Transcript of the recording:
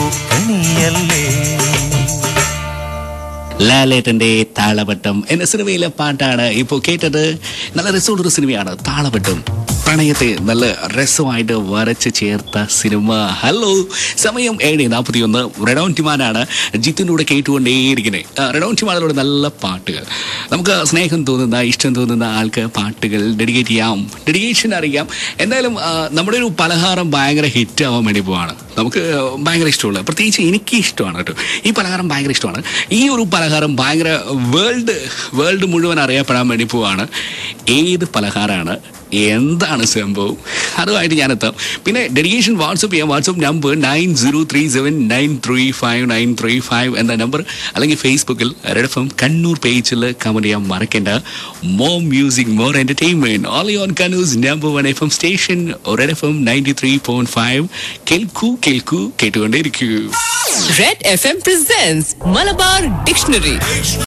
പൂക്കണിയല്ലേ ലാലേട്ടന്റെ താളവട്ടം എന്ന സിനിമയിലെ പാട്ടാണ് ഇപ്പോൾ കേട്ടത് നല്ല രസമുള്ളൊരു സിനിമയാണ് താളവട്ടം പ്രണയത്തെ നല്ല രസമായിട്ട് വരച്ച് ചേർത്ത സിനിമ ഹലോ സമയം ഏഴ് നാൽപ്പത്തി ഒന്ന് റെഡോൺ ടിമാനാണ് ജിത്തിനൂടെ കേട്ടുകൊണ്ടേയിരിക്കുന്നത് റെഡോൺ ടിമാനിലൂടെ നല്ല പാട്ടുകൾ നമുക്ക് സ്നേഹം തോന്നുന്ന ഇഷ്ടം തോന്നുന്ന ആൾക്ക് പാട്ടുകൾ ഡെഡിക്കേറ്റ് ചെയ്യാം ഡെഡിക്കേഷൻ അറിയാം എന്തായാലും ആ, നമ്മുടെ ഒരു പലഹാരം ഭയങ്കര ഹിറ്റ് ആവാൻ വേണ്ടി പോവാണ് നമുക്ക് ഭയങ്കര ഇഷ്ടമുള്ള പ്രത്യേകിച്ച് എനിക്ക് ഇഷ്ടമാണ് കേട്ടോ ഈ പലഹാരം ഭയങ്കര ഇഷ്ടമാണ് ഈ ഒരു പലഹാരം ഭയങ്കര വേൾഡ് വേൾഡ് മുഴുവൻ അറിയപ്പെടാൻ വേണ്ടി പോവാണ് ഏത് പലഹാരമാണ് എന്താണ് സംഭവം അതുമായിട്ട് ഞാൻ എത്താം പിന്നെ ഡെഡിക്കേഷൻ വാട്സപ്പ് ചെയ്യാം WhatsApp number nine zero three seven nine three five nine three five എന്ന നമ്പർ അല്ലെങ്കിൽ ഫേസ്ബുക്കിൽ റെഡഫം കണ്ണൂർ പേജിൽ കമന്റ് ചെയ്യാൻ മറക്കേണ്ട more music more entertainment all on Kannur's number one F M station Red FM ninety three point five കേൾക്കൂ കേൾക്കൂ കേട്ടുകൊണ്ടേയിരിക്കൂ Red FM presents Malabar Dictionary.